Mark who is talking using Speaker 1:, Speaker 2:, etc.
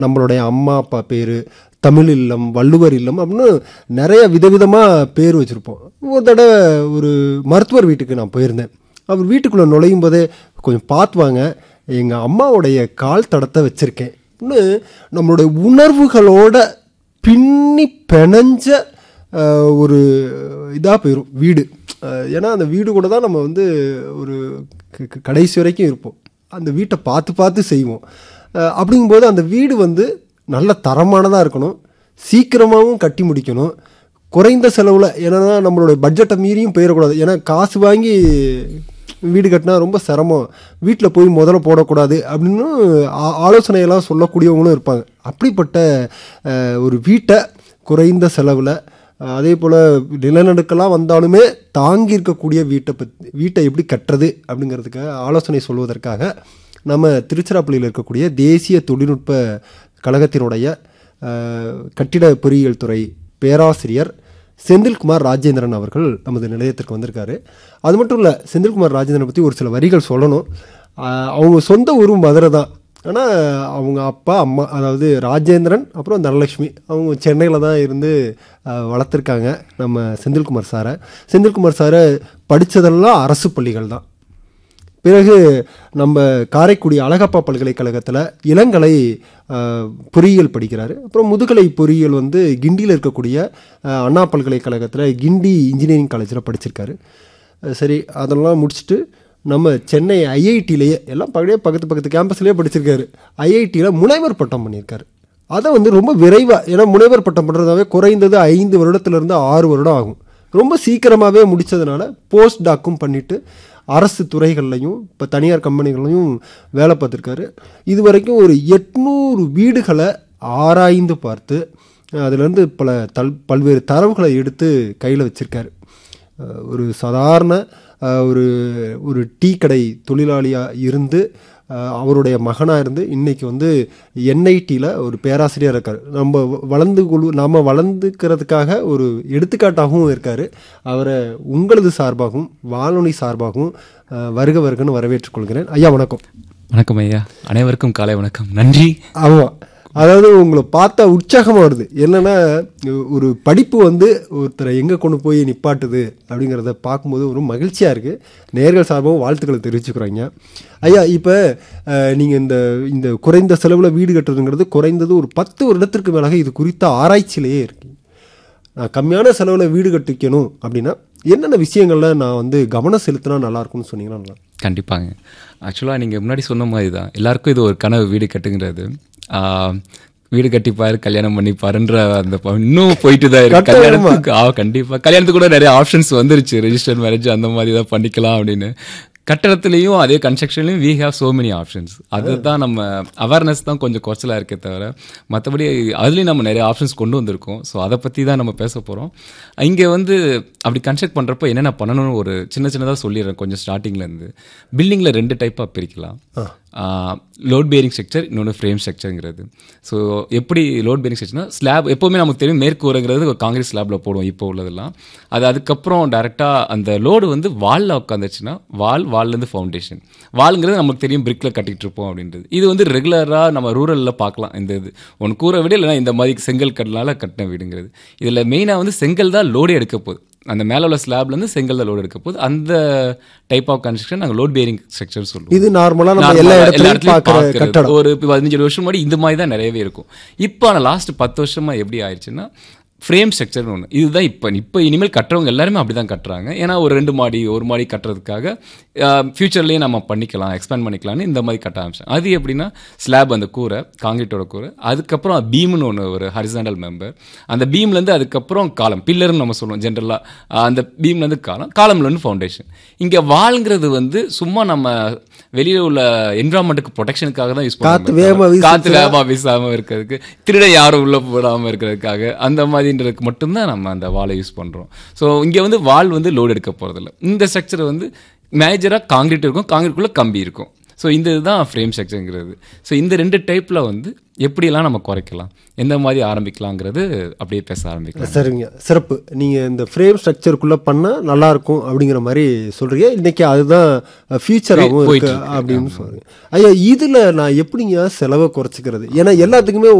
Speaker 1: நம்மளுடைய அம்மா அப்பா பேர் தமிழ் இல்லம் வள்ளுவர் இல்லம் அப்படின்னு நிறைய விதவிதமாக பேர் வச்சுருப்போம் ஒரு தடவை ஒரு மருத்துவர் வீட்டுக்கு நான் போயிருந்தேன் அவர் வீட்டுக்குள்ளே நுழையும் போதே கொஞ்சம் பார்த்து வாங்க எங்கள் அம்மாவுடைய கால் தடத்தை வச்சுருக்கேன் இன்னும் நம்மளுடைய உணர்வுகளோட பின்னி பிணைஞ்ச அஹ், ஒரு இதாக போயிடும் வீடு அஹ், ஏன்னா அந்த வீடு கூட தான் நம்ம வந்து ஒரு க- க- கடைசி வரைக்கும் இருப்போம் அந்த வீட்டை பார்த்து பார்த்து செய்வோம் அஹ், அப்படிங்கும்போது அந்த வீடு வந்து நல்ல தரமானதாக இருக்கணும் சீக்கிரமாகவும் கட்டி முடிக்கணும் குறைந்த செலவில் ஏன்னா நம்மளுடைய பட்ஜெட்டை மீறியும் போயிடக்கூடாது ஏன்னா காசு வாங்கி வீடு கட்டினா ரொம்ப சிரமம் வீட்டில் போய் முதல்ல போடக்கூடாது அப்படின்னு ஆ- ஆலோசனையெல்லாம் சொல்லக்கூடியவங்களும் இருப்பாங்க அப்படிப்பட்ட அஹ், ஒரு வீட்டை குறைந்த செலவில் அதே போல் நிலநடுக்கெல்லாம் வந்தாலுமே தாங்கி இருக்கக்கூடிய வீட்டை பற்றி வீட்டை எப்படி கட்டுறது அப்படிங்கிறதுக்காக ஆலோசனை சொல்வதற்காக நம்ம திருச்சிராப்பள்ளியில் இருக்கக்கூடிய தேசிய தொழில்நுட்ப கழகத்தினுடைய அஹ், கட்டிட பொறியியல் துறை பேராசிரியர் செந்தில்குமார் ராஜேந்திரன் அவர்கள் நமது நிலையத்திற்கு வந்திருக்காரு அது மட்டும் இல்லை செந்தில்குமார் ராஜேந்திரனை பற்றி ஒரு சில வரிகள் சொல்லணும் ஆஹ் அவங்க சொந்த ஊரும் மதுரை தான் ஆனால் அவங்க அப்பா அம்மா அதாவது ராஜேந்திரன் அப்புறம் தனலட்சுமி அவங்க சென்னையில் தான் இருந்து ஆஹ் வளர்த்துருக்காங்க நம்ம செந்தில்குமார் சாரை செந்தில்குமார் சாரை படித்ததெல்லாம் அரசு பள்ளிகள் தான் பிறகு நம்ம காரைக்குடி அழகப்பா பல்கலைக்கழகத்தில் இளங்கலை அஹ், பொறியியல் படிக்கிறாரு அப்புறம் முதுகலை பொறியியல் வந்து கிண்டியில் இருக்கக்கூடிய அஹ், அண்ணா பல்கலைக்கழகத்தில் கிண்டி இன்ஜினியரிங் காலேஜில் படிச்சிருக்காரு அஹ், சரி அதெல்லாம் முடிச்சுட்டு நம்ம சென்னை ஐஐடியிலேயே எல்லாம் பழைய பக்கத்து பக்கத்து கேம்பஸ்லேயே படிச்சிருக்காரு ஐஐடியில் முனைவர் பட்டம் பண்ணியிருக்காரு அதை வந்து ரொம்ப விரைவாக ஏன்னா முனைவர் பட்டம் பண்ணுறதாவே குறைந்தது ஐந்து வருடத்துலேருந்து ஆறு வருடம் ஆகும் ரொம்ப சீக்கிரமாகவே முடித்ததுனால போஸ்ட் டாக்கும் பண்ணிவிட்டு அரசு துறைகள்லையும் இப்போ தனியார் கம்பெனிகள்லையும் வேலை பார்த்துருக்காரு இது வரைக்கும் ஒரு எட்நூறு வீடுகளை ஆராய்ந்து பார்த்து அதுலேருந்து பல தல் பல்வேறு தரவுகளை எடுத்து கையில் வச்சுருக்காரு அஹ் ஒரு சாதாரண அஹ் ஒரு ஒரு டீ கடை தொழிலாளியாக இருந்து அஹ் அவருடைய மகனாக இருந்து இன்னைக்கு வந்து என்ஐடியில் ஒரு பேராசிரியர் இருக்கார் நம்ம வ- வளர்ந்து கொள் நம்ம வளர்ந்துக்கிறதுக்காக ஒரு எடுத்துக்காட்டாகவும் இருக்கார் அவரை உங்களது சார்பாகவும் வானொலி சார்பாகவும் அஹ் வருக வருகன்னு வரவேற்றுக் கொள்கிறேன் ஐயா வணக்கம்
Speaker 2: வணக்கம் ஐயா அனைவருக்கும் காலை வணக்கம் நன்றி
Speaker 1: ஆமாம் அதாவது உங்களை பார்த்தா உற்சாகமாக வருது என்னன்னா ஒரு படிப்பு வந்து ஒருத்தரை எங்கே கொண்டு போய் நிப்பாட்டுது அப்படிங்கிறத பார்க்கும்போது ஒரு மகிழ்ச்சியாக இருக்குது நேர்கள் சார்பாகவும் வாழ்த்துக்களை தெரிவிச்சுக்கிறோங்க ஐயா இப்போ நீங்கள் இந்த இந்த குறைந்த செலவில் வீடு கட்டுறதுங்கிறது குறைந்தது ஒரு பத்து வருடத்திற்கு மேலாக இது குறித்த ஆராய்ச்சியிலேயே இருக்கு நான் கம்மியான செலவில் வீடு கட்டிக்கணும் அப்படின்னா என்னென்ன விஷயங்கள்ல நான் வந்து கவனம் செலுத்தினா நல்லா இருக்கும்னு சொன்னீங்கன்னா நல்லா இருக்கும்.
Speaker 2: கண்டிப்பாங்க ஆக்சுவலாக நீங்கள் முன்னாடி சொன்ன மாதிரி தான் எல்லாருக்கும் இது ஒரு கனவு வீடு கட்டுங்கிறது ஆஹ், வீடு கட்டிப்பாரு கல்யாணம் பண்ணிப்பாருன்ற அந்த ப- இன்னும் போயிட்டு தான் இருக்கு
Speaker 1: கட்டாயமா.
Speaker 2: கல்யாணத்துக்கு ஆ கண்டிப்பா கல்யாணத்துக்கு கூட நிறைய ஆப்ஷன்ஸ் வந்துருச்சு ரெஜிஸ்டர் மேரேஜ் அந்த மாதிரி தான் பண்ணிக்கலாம் அப்படின்னு கட்டடத்துலேயும் அதே கன்ஸ்ட்ரக்ஷன்லையும் we have so many options அதுதான் நம்ம அவேர்னஸ் தான் கொஞ்சம் குறைச்சலாக இருக்கே தவிர மற்றபடி அதுலேயும் நம்ம நிறைய ஆப்ஷன்ஸ் கொண்டு வந்திருக்கோம் ஸோ அதை பற்றி தான் நம்ம பேச போகிறோம் இங்கே வந்து அப்படி கன்ஸ்ட்ரக்ட் பண்ணுறப்போ என்னென்ன பண்ணணும்னு ஒரு சின்ன சின்னதாக சொல்லிடுறேன் கொஞ்சம் ஸ்டார்டிங்லேருந்து பில்டிங்கில் ரெண்டு டைப்பாக பிரிக்கலாம் லோட் பேரிங் ஸ்ட்ரக்சர் இன்னொன்று ஃப்ரேம் ஸ்ட்ரக்சருங்கிறது ஸோ எப்படி லோட் பேரிங் ஸ்ட்ரக்சர்னா ஸ்லாப் எப்போவுமே நமக்கு தெரியும் மேற்கு கூரைங்கிறது ஒரு காங்கிரீட் ஸ்லாப்ல போடுவோம் இப்போ உள்ளதெல்லாம் அது அதுக்கப்புறம் டேரெக்டாக அந்த லோடு வந்து வாலில் உட்காந்துச்சுன்னா வால் வால்லேருந்து ஃபவுண்டேஷன் வால்ங்கிறது நமக்கு தெரியும் பிரிக்கில் கட்டிட்டு இருப்போம் அப்படின்றது இது வந்து ரெகுலராக நம்ம ரூரலில் பார்க்கலாம் இந்த இது ஒன்று கூரை விட இல்லைனா இந்த மாதிரி செங்கல் கல்லால் கட்டின வீடுங்கிறது இதில் மெயினாக வந்து செங்கல் தான் லோடே எடுக்க போகுது அந்த மேலே உள்ள ஸ்லாப்லேருந்து செங்கல் தான் லோடு எடுக்க போகுது அந்த டைப் ஆஃப் கன்ஸ்ட்ரக்ஷன் நாங்கள் லோட் பேரிங் ஸ்ட்ரக்சர் சொல்லுவோம்
Speaker 1: இது நார்மலாக நம்ம
Speaker 2: நார்மலா
Speaker 1: எல்லா
Speaker 2: எல்லா
Speaker 1: இடத்துலையும்
Speaker 2: இடத்துலயும்
Speaker 1: பார்க்குற
Speaker 2: பார்க்கிறது.
Speaker 1: கட்டடம்
Speaker 2: ஒரு இப்ப பதினஞ்சு இருபது வருஷம் முன்னாடி இந்த மாதிரி தான் நிறையவே இருக்கும் இப்போ ஆனால் லாஸ்ட் பத்து வருஷமா எப்படி ஆயிடுச்சுன்னா ஃப்ரேம் ஸ்ட்ரக்சர்னு ஒன்று இதுதான் இப்போ இப்போ இனிமேல் கட்டுறவங்க எல்லாருமே அப்படி தான் கட்டுறாங்க ஏன்னா ஒரு ரெண்டு மாடி ஒரு மாடி கட்டுறதுக்காக ஃபியூச்சர்லேயே நம்ம பண்ணிக்கலாம் எக்ஸ்பேண்ட் பண்ணிக்கலாம்னு இந்த மாதிரி கட்ட ஆரம்பிச்சோம் அது எப்படின்னா ஸ்லாப் அந்த கூரை காங்கிரீட்டோட கூரை அதுக்கப்புறம் பீம்னு ஒன்று ஒரு ஹரிசாண்டல் மெம்பர் அந்த பீம்லேருந்து அதுக்கப்புறம் காலம் பில்லர்னு நம்ம சொல்லுவோம் ஜென்ரலாக அந்த பீம்லேருந்து காலம் காலம்லேருந்து ஃபவுண்டேஷன் இங்கே வால்ங்கிறது வந்து சும்மா நம்ம வெளியில் உள்ள என்வரான்மெண்ட்டுக்கு ப்ரொடெக்ஷனுக்காக தான் யூஸ்
Speaker 1: காத்து
Speaker 2: பண்ணுவோம்
Speaker 1: வேகமா வீசுச்சுன்னா-
Speaker 2: காத்து வேகமா வீசாம இருக்கிறதுக்கு திருட யாரும் உள்ள போடாம இருக்கிறதுக்காக அந்த மாதிரின்றதுக்கு மட்டும்தான் நம்ம அந்த வாலை யூஸ் பண்றோம் ஸோ இங்க வந்து வால் வந்து லோடு எடுக்க போறதில்ல இந்த ஸ்ட்ரக்சர் வந்து மேஜராக காங்கிரீட் இருக்கும் காங்கிரீட்குள்ள கம்பி இருக்கும் ஸோ இந்த இதுதான் ஃப்ரேம் ஸ்ட்ரக்சருங்கிறது ஸோ இந்த ரெண்டு டைப்பில் வந்து எப்படியெல்லாம் நம்ம குறைக்கலாம் எந்த மாதிரி ஆரம்பிக்கலாங்கிறது அப்படியே பேச ஆரம்பிக்கலாம்
Speaker 1: சரிங்க சிறப்பு நீங்கள் இந்த ஃப்ரேம் ஸ்ட்ரக்சருக்குள்ளே பண்ணால் நல்லாயிருக்கும் அப்படிங்கிற மாதிரி சொல்கிறீங்க இன்றைக்கி அதுதான் ஃபியூச்சராகவும்
Speaker 2: போயிட்டு
Speaker 1: இருக்கு அப்படின்னு சொல்கிறீங்க ஐயா இதில் நான் எப்படிங்க செலவை குறைச்சிக்கிறது ஏன்னா எல்லாத்துக்குமே